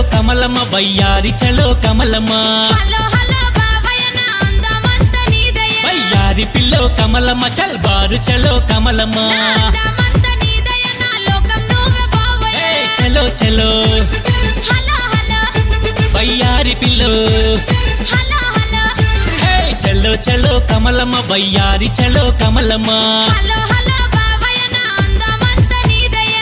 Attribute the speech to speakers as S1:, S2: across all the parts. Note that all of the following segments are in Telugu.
S1: కమలమ్మ వయ్యారి చలో కమలమ్మ
S2: హలో హలో బాబాయ్ నా అందమంత నీదయ్యా
S1: వయ్యారి పిల్లో కమలమ్మ చల్ బారు చలో కమలమ్మ
S2: నా అందమంత నీదయ్యా నా లోకం నువ్వే బాబాయ్
S1: ఏ చలో చలో
S2: హలో హలో
S1: వయ్యారి పిల్లో
S2: హలో హలో
S1: హే చలో చలో కమలమ్మ వయ్యారి చలో కమలమ్మ
S2: హలో హలో బాబాయ్ నా అందమంత నీదయ్యా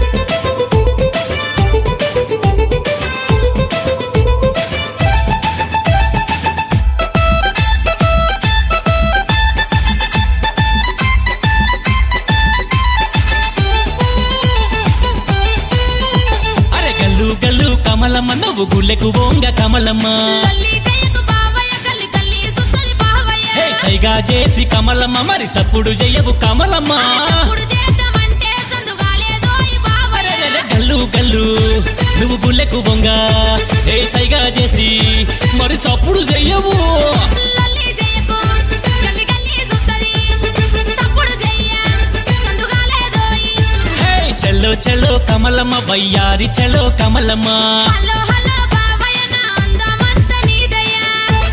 S1: అరే గల్లు గల్లు కమలమ్మ నువ్వు గుళ్ళెకు ఓంగ కమలమ్మ
S2: లల్లి జయకు బాబాయ్ కల్లి కల్లి సుత్తలి బాబాయ్
S1: హే సైగా చేసి కమలమ్మ మరి సప్పుడు జయవు కమలమ్మ
S2: అప్పుడు చేద్దామంటే సందుగాలేదో ఈ బాబాయ్
S1: అరెరెరె గల్లు గల్లు నువ్వు గుళ్ళెకు బొంగ ఏ సైగా చేసి మరి సప్పుడు చెయ్యవు
S2: లల్లి జయకు కల్లి కల్లి సుత్తది సప్పుడు జయ్య సందుగాలేదోయ్
S1: హే చలో చలో కమలమ్మ వయ్యారి చలో కమలమ్మ
S2: హలో హలో బాబాయ్ నా అందమంత నీదయ్యా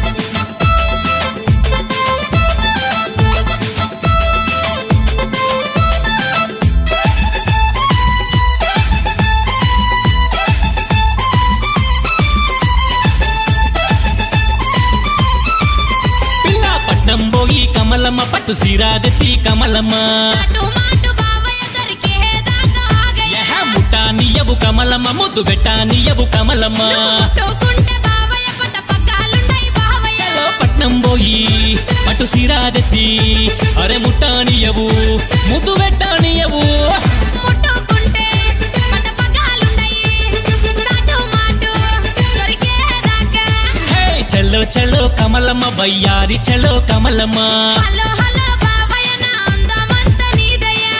S1: పిల్ల పట్నం పోయి కమలమ్మ పట్టు సిరాదెత్తి కమలమ్మ
S2: అటు మాటు బాబాయ్ దొరికే దాకా ఆగయ్య
S1: యహ ముట్టా నీయవు కమలమ్మ ముద్దు పెట్టా నీయవు కమలమ్మ
S2: ముట్టుకుంటే బాబాయ్ పట్ట పగ్గాలుండయి బాబాయ్
S1: చలో పట్నం పోయి పట్టు సిరాదెత్తి అరే ముట్టా నీయవు ముద్దు పెట్టా నీయవు
S2: ముట్టుకుంటే పట్ట పగ్గాలుండయి సాటు మాటు దొరికే దాకా
S1: హే చలో చలో కమలమ్మ వయ్యారి చలో కమలమ్మ
S2: హలో హలో బాబాయ్ నా అందమంత నీదయ్యా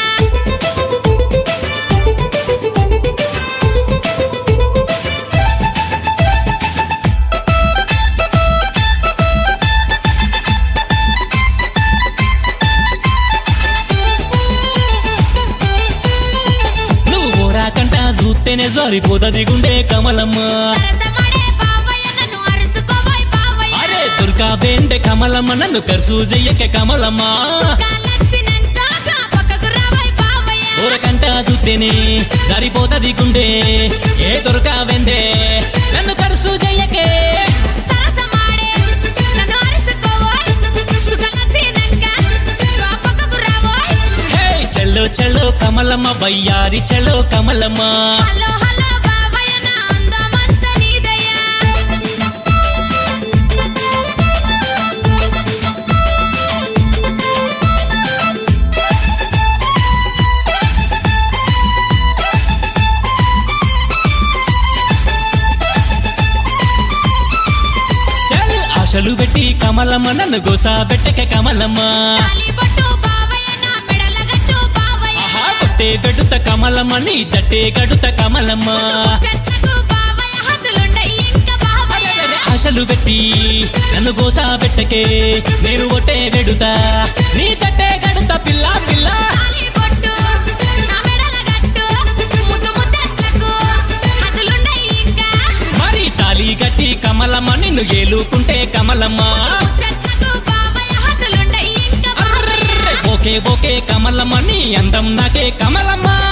S1: నువ్వు ఓరాకంట చూస్తేనే జారిపోదది గుండె కమలమ్మ
S2: సరసమడే బాబాయ్ నన్ను అరుసుకోబోయ్ బాబాయ్
S1: అరే దుర్గా బేండే కమలమ్మ నన్ను కరుసు చెయ్యకే కమలమ్మ
S2: కాలొచ్చినంత పక్కకు రాబోయ్ బాబాయ్
S1: ఊరకంట చూస్తేనే సరిపోతది గుండె ఏ దొరకావెందే నన్ను కరుసు చెయ్యకే
S2: సరసమాడే నన్ను అరుసుకోబోయ్ సుఖలచ్చినంక పక్కకు రాబోయ్
S1: హే చలో చలో కమలమ్మ వయ్యారి చలో కమలమ్మ
S2: హలో హలో బాబాయ్ నా అందమంత నీదయ్యా
S1: చల్ ఆశలు పెట్టి కమలమ్మ నన్ను గోసా పెట్టకే కమలమ్మ
S2: తాలిబొట్టు బాబాయ్ నా మెడల గట్టు బాబాయ్
S1: ఆహా కొట్టే గడుత కమలమ్మ నీ జట్టే గడుత కమలమ్మ
S2: చెట్లకు బాబాయ్ హద్దులుండయి ఇంకా బాబాయ్
S1: ఆశలు పెట్టి నన్ను గోసా పెట్టకే నేను ఒట్టే వెడుతా నీ జట్టే గడుత పిల్ల పిల్ల
S2: తాలిబొట్టు నా మెడల గట్టు ముద్దు ముచ్చట్లకు హద్దులుండయి ఇంకా
S1: మరి తాలి గట్టి కమలమ్మ నిన్ను ఏలుకుంటే కమలమ్మ
S2: ముచ్చట్లకు బాబాయ్ హద్దులుండయి ఇంకా బాబాయ్
S1: ఓకే ఓకే కమలమ్మ నీ అందం నాకే కమలమ్మ